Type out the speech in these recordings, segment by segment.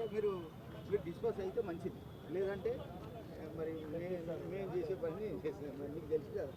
మీరు మీరు డిస్పోజ్ అయితే మంచిది లేదంటే మరి మే- మేము చేసే పని చేస్తాం మరి మీకు తెలుసు కదా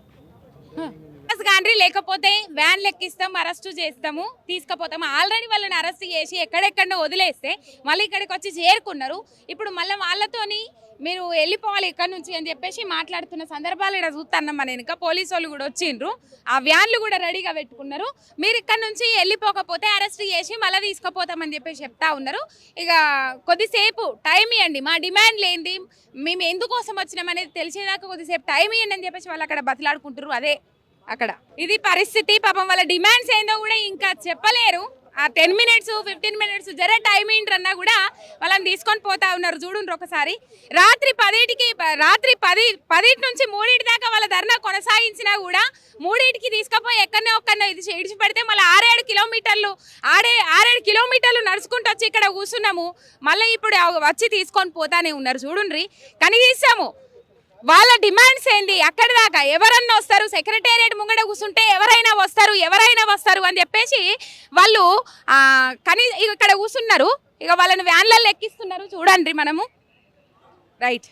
కానీ లేకపోతే వ్యాన్ లెక్కిస్తాం అరెస్ట్ చేస్తాము తీసుకుపోతాము ఆల్రెడీ వాళ్ళని అరెస్ట్ చేసి ఎక్కడెక్కడో వదిలేస్తే మళ్ళీ ఇక్కడికి వచ్చి చేరుకున్నారు ఇప్పుడు మళ్ళీ వాళ్ళతోని మీరు వెళ్ళిపోవాలి ఇక్కడ నుంచి అని చెప్పేసి మాట్లాడుతున్న సందర్భాలు ఇక్కడ చూస్తున్నాం మన వెనుక పోలీసు వాళ్ళు కూడా వచ్చిండ్రు ఆ వ్యాన్లు కూడా రెడీగా పెట్టుకున్నారు మీరు ఇక్కడ నుంచి వెళ్ళిపోకపోతే అరెస్ట్ చేసి మళ్ళీ తీసుకుపోతామని చెప్పేసి చెప్తా ఉన్నారు ఇక కొద్దిసేపు టైం ఇవ్వండి మా డిమాండ్ లేనిది మేము ఎందుకోసం వచ్చినాం అనేది తెలిసేదాకా కొద్దిసేపు టైం ఇవ్వండి అని చెప్పేసి వాళ్ళు అక్కడ బతిలాడుకుంటారు అదే అక్కడ ఇది పరిస్థితి పాపం వాళ్ళ డిమాండ్స్ ఏందో కూడా ఇంకా చెప్పలేరు ఆ టెన్ మినిట్స్ ఫిఫ్టీన్ మినిట్స్ జర టైం ఏంటన్నా కూడా వాళ్ళని తీసుకొని పోతా ఉన్నారు చూడండి ఒకసారి రాత్రి పదిటికి రాత్రి పది పదిటి నుంచి మూడింటి దాకా వాళ్ళ ధర్నా కొనసాగించినా కూడా మూడింటికి తీసుకుపోయి ఎక్కడనే ఒక్కడనే ఇది ఇడిచి పెడితే మళ్ళీ ఆరేడు కిలోమీటర్లు ఆడే ఆరేడు కిలోమీటర్లు నడుచుకుంటూ వచ్చి ఇక్కడ కూర్చున్నాము మళ్ళీ ఇప్పుడు వచ్చి తీసుకొని పోతానే ఉన్నారు చూడండి కనీసము వాళ్ళ డిమాండ్స్ ఏంది అక్కడి దాకా ఎవరన్నా వస్తారు సెక్రటేరియట్ ముంగడ కూర్చుంటే ఎవరైనా వస్తారు ఎవరైనా వస్తారు అని చెప్పేసి వాళ్ళు ఆ, కనీ ఇక్కడ కూర్చున్నారు ఇక వాళ్ళని వ్యాన్లలో ఎక్కిస్తున్నారు చూడండి మనము రైట్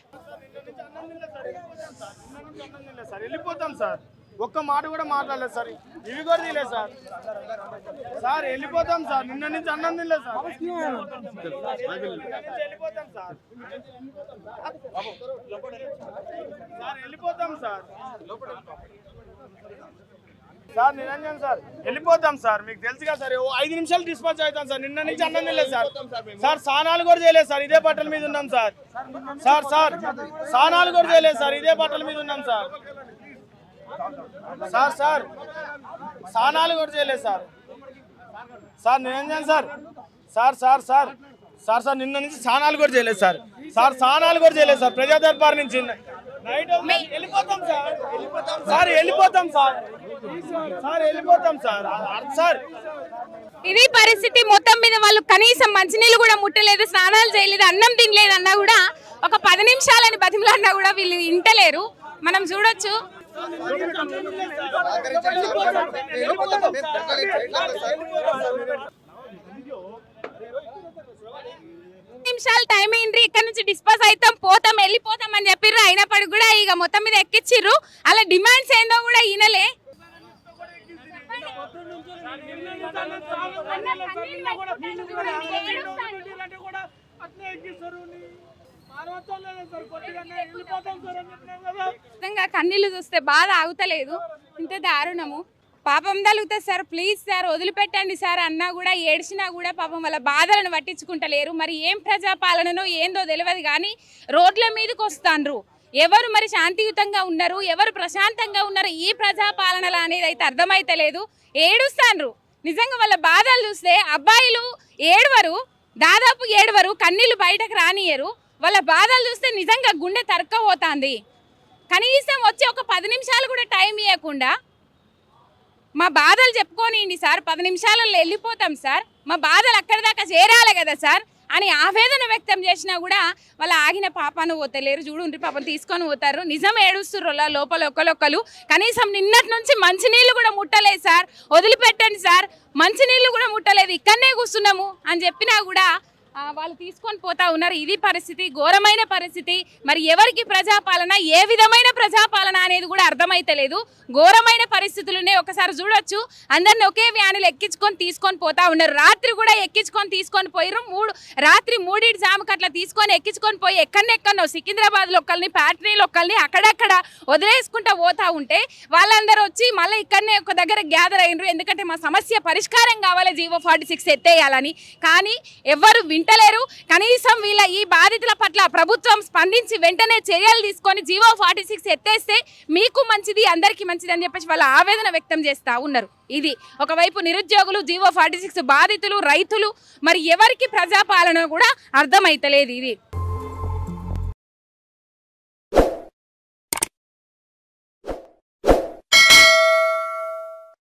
సార్ వెళ్ళిపోతాం సార్ ఒక్క మాట కూడా మాట్లాడలేదు సార్ ఇవి కూడా తీలేదు సార్ సార్ వెళ్ళిపోతాం సార్ నిన్న నుంచి అన్నం తినలేదు సార్ వెళ్ళిపోతాం సార్ సార్ వెళ్ళిపోతాం సార్ సార్ నిరంజన్ సార్ వెళ్ళిపోతాం సార్ మీకు తెలుసు కదా సార్ ఓ ఐదు నిమిషాలు డిస్పాచ్ అవుతాం సార్ నిన్న నుంచి అన్నం తినలేదు సార్ సార్ సానాలు కూడా చేయలేదు సార్ ఇదే బట్టల మీద ఉన్నాం సార్ సార్ సార్ సానాలు కూడా చేయలేదు సార్ ఇదే బట్టల మీద ఉన్నాం సార్ సార్ సార్ సానాలు కూడా చేయలేదు sir sir Niranjan sir sir sir sir sir sir నిన్న నుంచి సానాలు కూడా చేయలేదు సార్ సార్ సానాలు కూడా చేయలేదు సార్ ప్రజా దర్బార్ నుంచి నైట్ వెళ్ళిపోతాం సార్ సార్ వెళ్ళిపోతాం సార్ సార్ వెళ్ళిపోతాం సార్ అర్థ- సార్ ఇది పరిస్థితి మొత్తం మీద వాళ్ళు కనీసం మంచినీళ్ళు కూడా ముట్టలేదు స్నానాలు చేయలేదు అన్నం తినలేదు అన్నా కూడా ఒక పది నిమిషాలని బతిమలన్నా కూడా వీళ్ళు ఇంటలేరు మనం చూడొచ్చు నిమిషాలు టైం అయింది ఇక్కడ నుంచి డిస్పోజ్ అవుతాం పోతాం వెళ్ళిపోతాం అని చెప్పిర్రు అయినప్పటికి కూడా ఇక మొత్తం మీద ఎక్కిచ్చిర్రు అలా డిమాండ్స్ ఏందో కూడా ఈయనలే నిజంగా కన్నీళ్ళు చూస్తే బాధ ఆగుతలేదు ఇంత దారుణము పాపం తలుగుతుంది సార్ ప్లీజ్ సార్ వదిలిపెట్టండి సార్ అన్నా కూడా ఏడ్చినా కూడా పాపం వాళ్ళ బాధలను పట్టించుకుంటలేరు మరి ఏం ప్రజాపాలననో ఏందో తెలియదు కానీ రోడ్ల మీదకి వస్తాండ్రు ఎవరు మరి శాంతియుతంగా ఉన్నారు ఎవరు ప్రశాంతంగా ఉన్నారు ఈ ప్రజాపాలనలో అనేది అయితే అర్థమైతలేదు ఏడుస్తాండ్రు నిజంగా వాళ్ళ బాధలు చూస్తే అబ్బాయిలు ఏడవరు దాదాపు ఏడవరు కన్నీళ్ళు బయటకు రానియరు వాళ్ళ బాధలు చూస్తే నిజంగా గుండె తరక్కపోతాంది కనీసం వచ్చి ఒక పది నిమిషాలు కూడా టైం ఇవ్వకుండా మా బాధలు చెప్పుకోనియండి సార్ పది నిమిషాలలో వెళ్ళిపోతాం సార్ మా బాధలు అక్కడి దాకా చేరాలి కదా సార్ అని ఆవేదన వ్యక్తం చేసినా కూడా వాళ్ళ ఆగిన పాపాను పోతలేరు చూడు పాపం తీసుకొని పోతారు నిజం ఏడుస్తుర్రు అలా లోపల ఒకరొకరు కనీసం నిన్నటి నుంచి మంచినీళ్ళు కూడా ముట్టలేదు సార్ వదిలిపెట్టండి సార్ మంచినీళ్ళు కూడా ముట్టలేదు ఇక్కడనే కూర్చున్నాము అని చెప్పినా కూడా ఆ, వాళ్ళు తీసుకొని పోతా ఉన్నారు ఇది పరిస్థితి ఘోరమైన పరిస్థితి మరి ఎవరికి ప్రజాపాలన ఏ విధమైన ప్రజాపాలన అనేది కూడా అర్థమైతలేదు ఘోరమైన పరిస్థితులునే ఒకసారి చూడొచ్చు అందరిని ఒకే వ్యానులు ఎక్కించుకొని తీసుకొని పోతా ఉన్నారు రాత్రి కూడా ఎక్కించుకొని తీసుకొని పోయిర్రు మూడు రాత్రి మూడింటి జాముకి అట్లా తీసుకొని ఎక్కించుకొని పోయి ఎక్కడెక్కడో సికింద్రాబాద్లో ఒకళ్ళని ఫ్యాక్టరీలో ఒకళ్ళని అక్కడక్కడ వదిలేసుకుంటూ పోతా ఉంటే వాళ్ళందరూ వచ్చి మళ్ళీ ఇక్కడనే ఒక దగ్గర గ్యాదర్ అయినరు ఎందుకంటే మా సమస్య పరిష్కారం కావాలి జీవో ఫార్టీ సిక్స్ ఎత్తేయాలని కానీ ఎవరు వింటలేరు కనీసం వీళ్ళ ఈ బాధితుల పట్ల ప్రభుత్వం స్పందించి వెంటనే చర్యలు తీసుకొని జీవో ఫార్టీ సిక్స్ ఎత్తేస్తే మీకు మంచిది అందరికీ మంచిది అని చెప్పేసి వాళ్ళ ఆవేదన వ్యక్తం చేస్తా ఉన్నారు ఇది ఒకవైపు నిరుద్యోగులు జీవో ఫార్టీ సిక్స్ బాధితులు రైతులు మరి ఎవరికి ప్రజాపాలన కూడా అర్థమైతలేదు ఇది